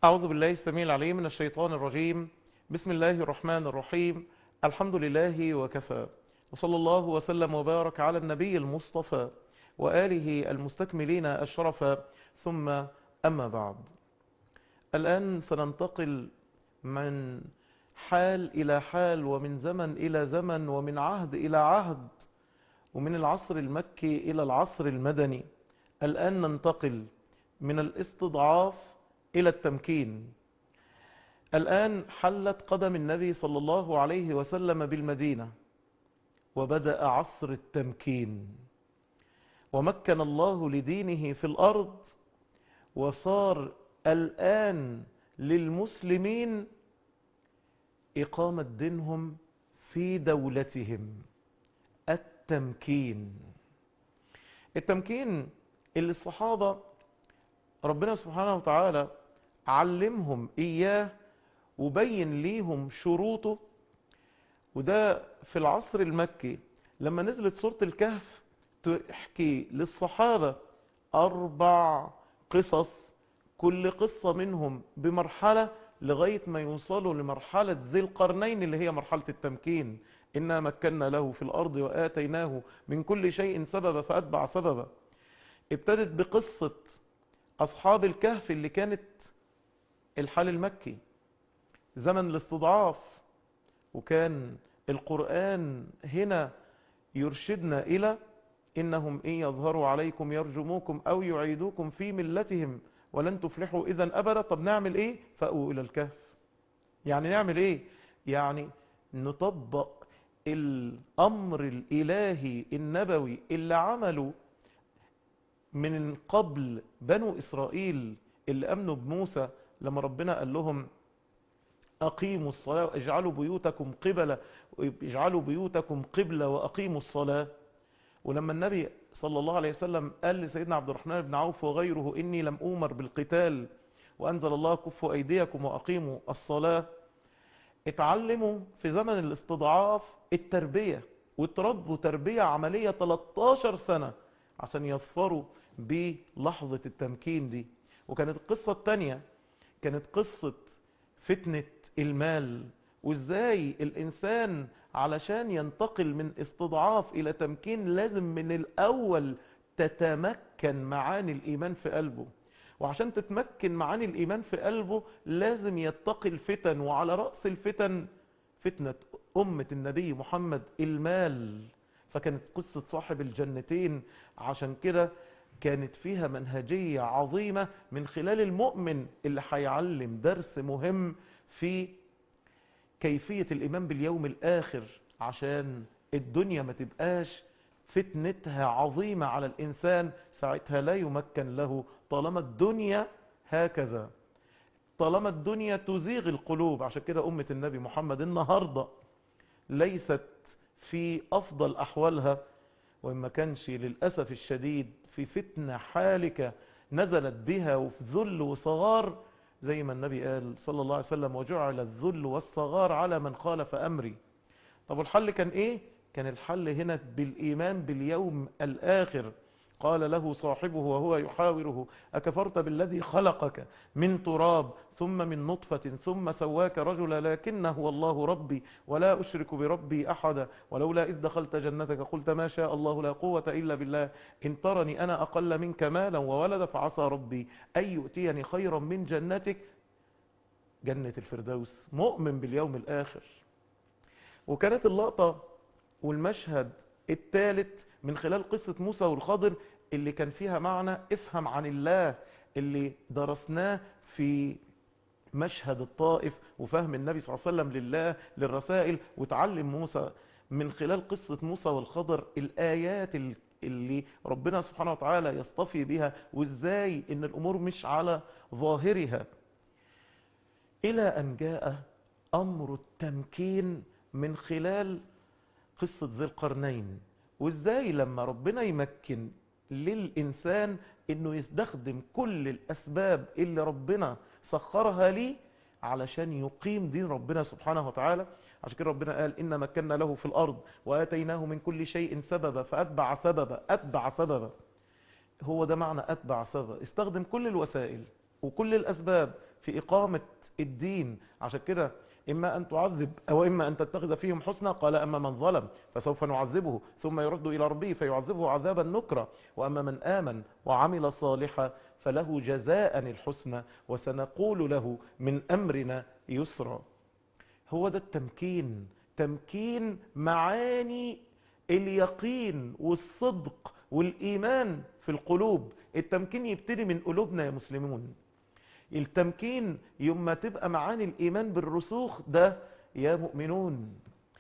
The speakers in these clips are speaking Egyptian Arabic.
أعوذ بالله السميع العليم من الشيطان الرجيم بسم الله الرحمن الرحيم الحمد لله وكفى وصلى الله وسلم وبارك على النبي المصطفى وآله المستكملين الشرف ثم أما بعد الآن سننتقل من حال إلى حال ومن زمن إلى زمن ومن عهد إلى عهد ومن العصر المكي إلى العصر المدني الآن ننتقل من الاستضعاف إلى التمكين الآن حلت قدم النبي صلى الله عليه وسلم بالمدينة وبدأ عصر التمكين ومكن الله لدينه في الأرض وصار الآن للمسلمين إقامة دينهم في دولتهم التمكين التمكين اللي الصحابة ربنا سبحانه وتعالى علمهم إياه وبين ليهم شروطه وده في العصر المكي لما نزلت سورة الكهف تحكي للصحابة أربع قصص كل قصة منهم بمرحلة لغاية ما يوصلوا لمرحلة ذي القرنين اللي هي مرحلة التمكين إنا مكنا له في الأرض وآتيناه من كل شيء سببا فأتبع سببا ابتدت بقصة أصحاب الكهف اللي كانت الحال المكي زمن الاستضعاف وكان القرآن هنا يرشدنا إلى إنهم إن يظهروا عليكم يرجموكم أو يعيدوكم في ملتهم ولن تفلحوا إذا أبدا طب نعمل إيه فأووا إلى الكهف يعني نعمل إيه يعني نطبق الأمر الإلهي النبوي اللي عمله من قبل بنو إسرائيل اللي أمنوا بموسى لما ربنا قال لهم أقيموا الصلاة واجعلوا بيوتكم قبلة اجعلوا بيوتكم قبلة وأقيموا الصلاة ولما النبي صلى الله عليه وسلم قال لسيدنا عبد الرحمن بن عوف وغيره إني لم أمر بالقتال وأنزل الله كفوا أيديكم وأقيموا الصلاة اتعلموا في زمن الاستضعاف التربية وتربوا تربية عملية 13 سنة عشان يظفروا بلحظة التمكين دي وكانت القصة التانية كانت قصة فتنة المال وازاي الانسان علشان ينتقل من استضعاف الى تمكين لازم من الاول تتمكن معاني الايمان في قلبه وعشان تتمكن معاني الايمان في قلبه لازم يتقي الفتن وعلى رأس الفتن فتنة امة النبي محمد المال فكانت قصة صاحب الجنتين عشان كده كانت فيها منهجية عظيمة من خلال المؤمن اللي هيعلم درس مهم في كيفية الإيمان باليوم الآخر عشان الدنيا ما تبقاش فتنتها عظيمة على الإنسان ساعتها لا يمكن له طالما الدنيا هكذا طالما الدنيا تزيغ القلوب عشان كده أمة النبي محمد النهاردة ليست في أفضل أحوالها وإما كانش للأسف الشديد في فتنة حالكة نزلت بها وفي ذل وصغار زي ما النبي قال صلى الله عليه وسلم وجعل الذل والصغار على من خالف أمري طب الحل كان إيه؟ كان الحل هنا بالإيمان باليوم الآخر قال له صاحبه وهو يحاوره أكفرت بالذي خلقك من تراب ثم من نطفة ثم سواك رجلا لكن هو الله ربي ولا أشرك بربي أحدا ولولا إذ دخلت جنتك قلت ما شاء الله لا قوة إلا بالله إن ترني أنا أقل منك مالا وولد فعسى ربي أن يؤتيني خيرا من جنتك جنة الفردوس مؤمن باليوم الآخر وكانت اللقطة والمشهد الثالث من خلال قصة موسى والخضر اللي كان فيها معنى افهم عن الله اللي درسناه في مشهد الطائف وفهم النبي صلى الله عليه وسلم لله للرسائل وتعلم موسى من خلال قصة موسى والخضر الآيات اللي ربنا سبحانه وتعالى يصطفي بها وازاي ان الامور مش على ظاهرها الى ان جاء امر التمكين من خلال قصة ذي القرنين وازاي لما ربنا يمكن للإنسان انه يستخدم كل الاسباب اللي ربنا سخرها ليه علشان يقيم دين ربنا سبحانه وتعالى عشان كده ربنا قال إن مكنا له في الأرض وآتيناه من كل شيء سببا فأتبع سببا أتبع سببا هو ده معنى أتبع سببا استخدم كل الوسائل وكل الأسباب في إقامة الدين عشان كده إما أن تعذب أو إما أن تتخذ فيهم حسنا قال أما من ظلم فسوف نعذبه ثم يرد إلى ربه فيعذبه عذابا نكرا وأما من آمن وعمل صالحا فله جزاء الحسنى وسنقول له من أمرنا يسرا هو ده التمكين تمكين معاني اليقين والصدق والإيمان في القلوب التمكين يبتدي من قلوبنا يا مسلمون التمكين يوم ما تبقى معاني الإيمان بالرسوخ ده يا مؤمنون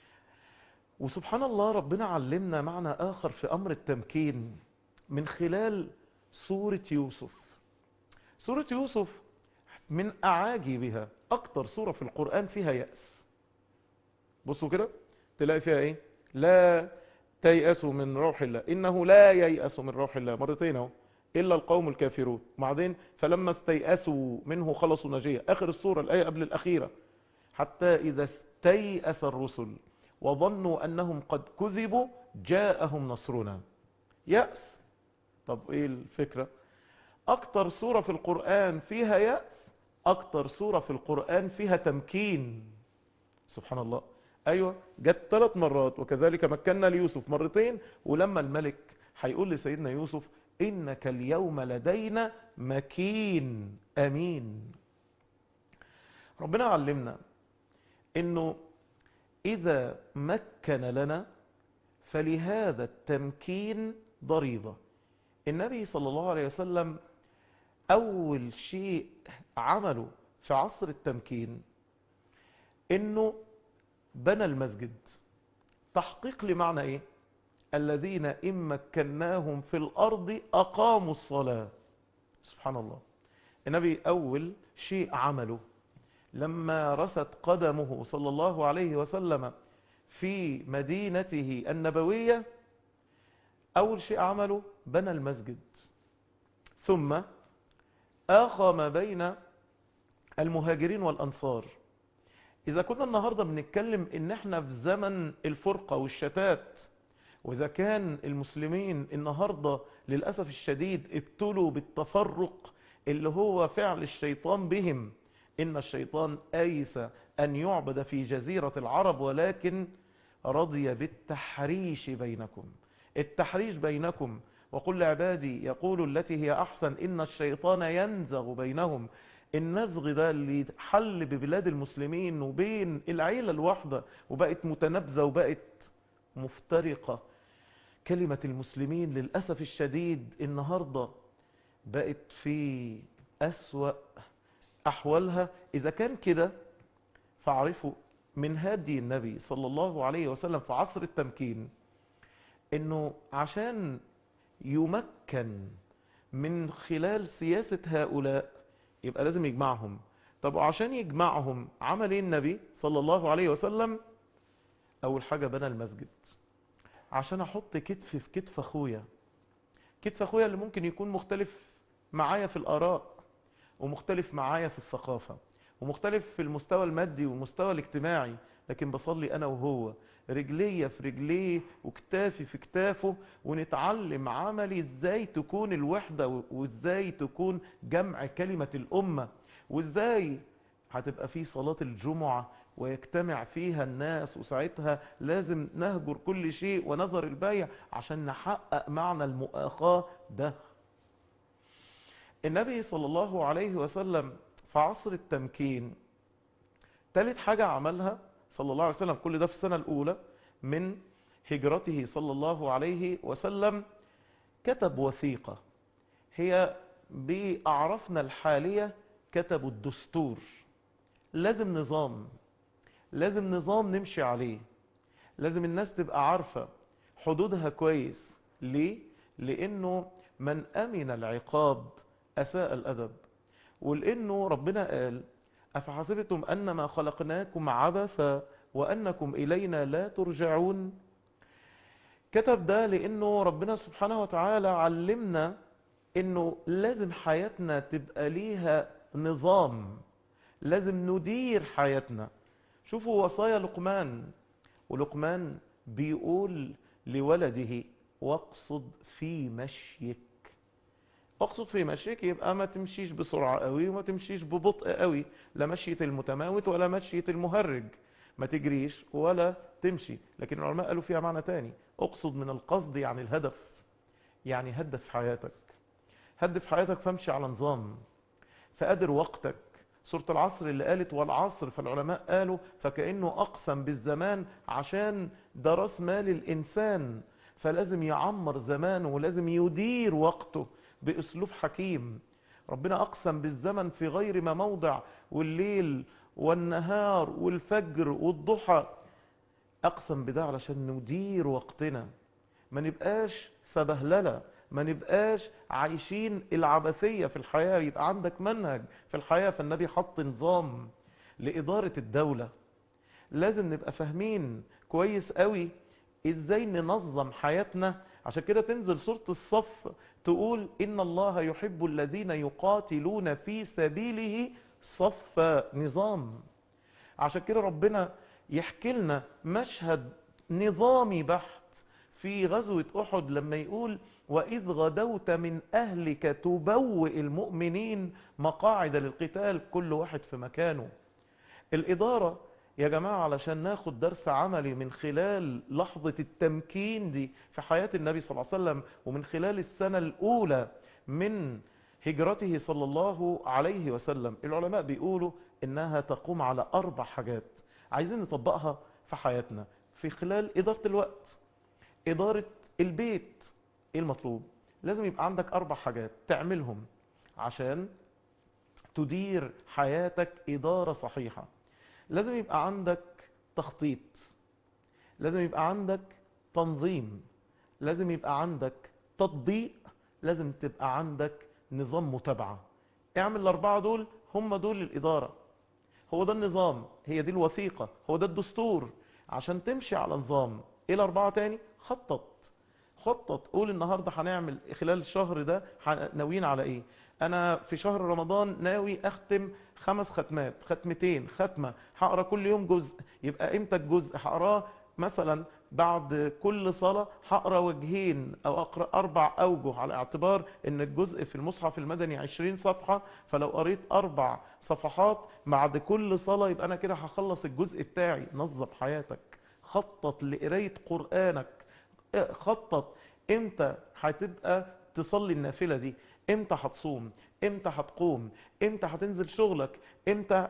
وسبحان الله ربنا علمنا معنى آخر في أمر التمكين من خلال سورة يوسف سورة يوسف من أعاجبها أكتر سورة في القرآن فيها يأس بصوا كده تلاقي فيها إيه لا تيأسوا من روح الله إنه لا ييأس من روح الله مرتين اهو إلا القوم الكافرون وبعدين فلما استيأسوا منه خلصوا نجية آخر السورة الآية قبل الأخيرة حتى إذا استيأس الرسل وظنوا أنهم قد كذبوا جاءهم نصرنا يأس طب إيه الفكرة أكتر سورة في القرآن فيها يأس أكتر سورة في القرآن فيها تمكين سبحان الله أيوة جت ثلاث مرات وكذلك مكنا ليوسف مرتين ولما الملك هيقول لسيدنا يوسف إنك اليوم لدينا مكين أمين ربنا علمنا إنه إذا مكن لنا فلهذا التمكين ضريبة النبي صلى الله عليه وسلم أول شيء عمله في عصر التمكين إنه بنى المسجد تحقيق لمعنى إيه الذين إن مكناهم في الأرض أقاموا الصلاة سبحان الله النبي أول شيء عمله لما رست قدمه صلى الله عليه وسلم في مدينته النبوية أول شيء عمله بنى المسجد ثم آخى ما بين المهاجرين والأنصار إذا كنا النهاردة بنتكلم إن احنا في زمن الفرقة والشتات وإذا كان المسلمين النهاردة للأسف الشديد ابتلوا بالتفرق اللي هو فعل الشيطان بهم إن الشيطان أيس أن يعبد في جزيرة العرب ولكن رضي بالتحريش بينكم التحريش بينكم وقل لعبادي يقول التي هي أحسن إن الشيطان ينزغ بينهم النزغ ده اللي حل ببلاد المسلمين وبين العيلة الواحدة وبقت متنبذة وبقت مفترقة كلمة المسلمين للأسف الشديد النهاردة بقت في أسوأ أحوالها إذا كان كده فاعرفوا من هدي النبي صلى الله عليه وسلم في عصر التمكين انه عشان يمكن من خلال سياسة هؤلاء يبقى لازم يجمعهم طب وعشان يجمعهم عمل ايه النبي صلى الله عليه وسلم اول حاجة بنى المسجد عشان احط كتف في كتف اخويا كتف اخويا اللي ممكن يكون مختلف معايا في الاراء ومختلف معايا في الثقافة ومختلف في المستوى المادي والمستوى الاجتماعي لكن بصلي انا وهو رجليه في رجليه وكتافي في كتافه ونتعلم عملي ازاي تكون الوحدة وازاي تكون جمع كلمة الامة وازاي هتبقى في صلاة الجمعة ويجتمع فيها الناس وساعتها لازم نهجر كل شيء ونظر البايع عشان نحقق معنى المؤاخاة ده النبي صلى الله عليه وسلم في عصر التمكين ثالث حاجة عملها صلى الله عليه وسلم كل ده في السنة الأولى من هجرته صلى الله عليه وسلم كتب وثيقة هي بأعرفنا الحالية كتبوا الدستور لازم نظام لازم نظام نمشي عليه لازم الناس تبقى عارفة حدودها كويس ليه؟ لأنه من أمن العقاب أساء الأدب ولأنه ربنا قال أفحسبتم أنما خلقناكم عبثا وأنكم إلينا لا ترجعون كتب ده لأنه ربنا سبحانه وتعالى علمنا أنه لازم حياتنا تبقى ليها نظام لازم ندير حياتنا شوفوا وصايا لقمان ولقمان بيقول لولده واقصد في مشيك اقصد في مشيك يبقى ما تمشيش بسرعة قوي وما تمشيش ببطء قوي لا مشية المتماوت ولا مشية المهرج ما تجريش ولا تمشي لكن العلماء قالوا فيها معنى تاني اقصد من القصد يعني الهدف يعني هدف حياتك هدف حياتك فامشي على نظام فقدر وقتك سورة العصر اللي قالت والعصر فالعلماء قالوا فكأنه أقسم بالزمان عشان ده راس مال الإنسان فلازم يعمر زمانه ولازم يدير وقته بأسلوب حكيم ربنا أقسم بالزمن في غير ما موضع والليل والنهار والفجر والضحى أقسم بده علشان ندير وقتنا ما نبقاش سبهللة ما نبقاش عايشين العبثية في الحياة يبقى عندك منهج في الحياة فالنبي حط نظام لإدارة الدولة لازم نبقى فاهمين كويس قوي ازاي ننظم حياتنا عشان كده تنزل سورة الصف تقول إن الله يحب الذين يقاتلون في سبيله صف نظام عشان كده ربنا يحكي لنا مشهد نظامي بحت في غزوة أحد لما يقول وإذ غدوت من أهلك تبوئ المؤمنين مقاعد للقتال كل واحد في مكانه الإدارة يا جماعة علشان ناخد درس عملي من خلال لحظة التمكين دي في حياة النبي صلى الله عليه وسلم ومن خلال السنة الأولى من هجرته صلى الله عليه وسلم العلماء بيقولوا إنها تقوم على أربع حاجات عايزين نطبقها في حياتنا في خلال إدارة الوقت إدارة البيت إيه المطلوب لازم يبقى عندك أربع حاجات تعملهم عشان تدير حياتك إدارة صحيحة لازم يبقى عندك تخطيط لازم يبقى عندك تنظيم لازم يبقى عندك تطبيق لازم تبقى عندك نظام متابعة اعمل الأربعة دول هم دول الإدارة هو ده النظام هي دي الوثيقة هو ده الدستور عشان تمشي على نظام ايه الأربعة تاني خطط خطط قول النهاردة هنعمل خلال الشهر ده ناويين على ايه انا في شهر رمضان ناوي اختم خمس ختمات ختمتين ختمة هقرا كل يوم جزء يبقى امتى الجزء هقراه مثلا بعد كل صلاة هقرا وجهين او اقرا اربع اوجه على اعتبار ان الجزء في المصحف المدني 20 صفحة فلو قريت اربع صفحات بعد كل صلاة يبقى انا كده هخلص الجزء بتاعي نظم حياتك خطط لقراية قرآنك خطط امتى هتبقى تصلي النافلة دي امتى هتصوم امتى هتقوم امتى هتنزل شغلك امتى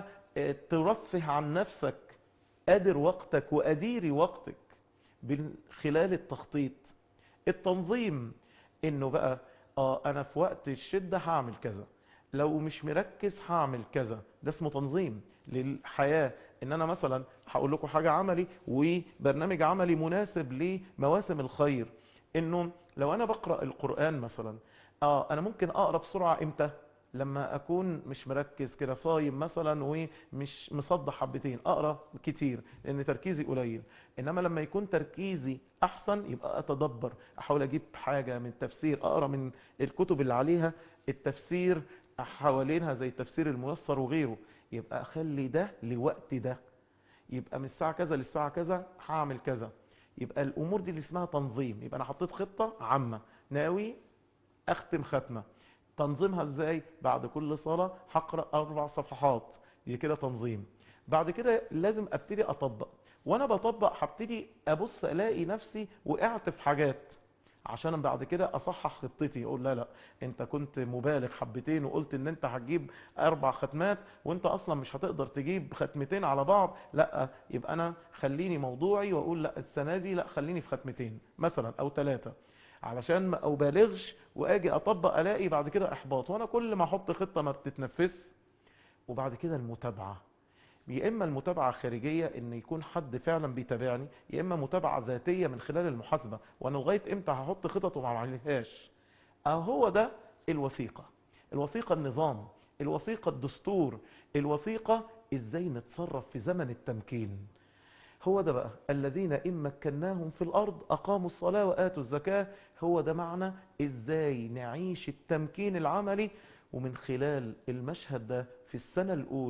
هترفه عن نفسك قادر وقتك وأديري وقتك من خلال التخطيط التنظيم انه بقى اه انا في وقت الشدة هعمل كذا لو مش مركز هعمل كذا ده اسمه تنظيم للحياة ان انا مثلا هقول لكم حاجة عملي وبرنامج عملي مناسب لمواسم الخير انه لو انا بقرأ القرآن مثلا اه انا ممكن اقرا بسرعه امتى لما اكون مش مركز كده صايم مثلا ومش مصدح حبتين اقرا كتير لان تركيزي قليل انما لما يكون تركيزي احسن يبقى اتدبر احاول اجيب حاجه من التفسير اقرا من الكتب اللي عليها التفسير حوالينها زي التفسير الميسر وغيره يبقى اخلي ده لوقت ده يبقى من الساعه كذا للساعه كذا هعمل كذا يبقى الامور دي اللي اسمها تنظيم يبقى انا حطيت خطه عامه ناوي اختم ختمة تنظيمها ازاي بعد كل صلاة هقرأ اربع صفحات دي كده تنظيم بعد كده لازم ابتدي اطبق وانا بطبق هبتدي ابص الاقي نفسي وقعت في حاجات عشان بعد كده اصحح خطتي اقول لا لا انت كنت مبالغ حبتين وقلت ان انت هتجيب اربع ختمات وانت اصلا مش هتقدر تجيب ختمتين على بعض لا يبقى انا خليني موضوعي واقول لا السنة دي لا خليني في ختمتين مثلا او ثلاثة علشان ما ابالغش واجي اطبق الاقي بعد كده احباط وانا كل ما احط خطة ما بتتنفذش وبعد كده المتابعة يا اما المتابعة خارجية ان يكون حد فعلا بيتابعني يا اما متابعة ذاتية من خلال المحاسبة وانا لغاية امتى هحط خطط وما عملهاش اهو ده الوثيقة الوثيقة النظام الوثيقة الدستور الوثيقة ازاي نتصرف في زمن التمكين هو ده بقى الذين إن مكناهم في الأرض أقاموا الصلاة وآتوا الزكاة هو ده معنى إزاي نعيش التمكين العملي ومن خلال المشهد ده في السنة الأولى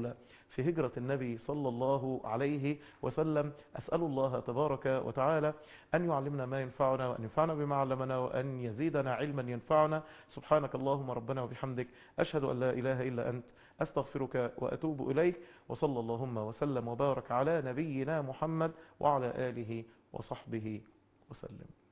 في هجرة النبي صلى الله عليه وسلم أسأل الله تبارك وتعالى أن يعلمنا ما ينفعنا وأن ينفعنا بما علمنا وأن يزيدنا علما ينفعنا سبحانك اللهم ربنا وبحمدك أشهد أن لا إله إلا أنت أستغفرك وأتوب إليك وصلى اللهم وسلم وبارك على نبينا محمد وعلى آله وصحبه وسلم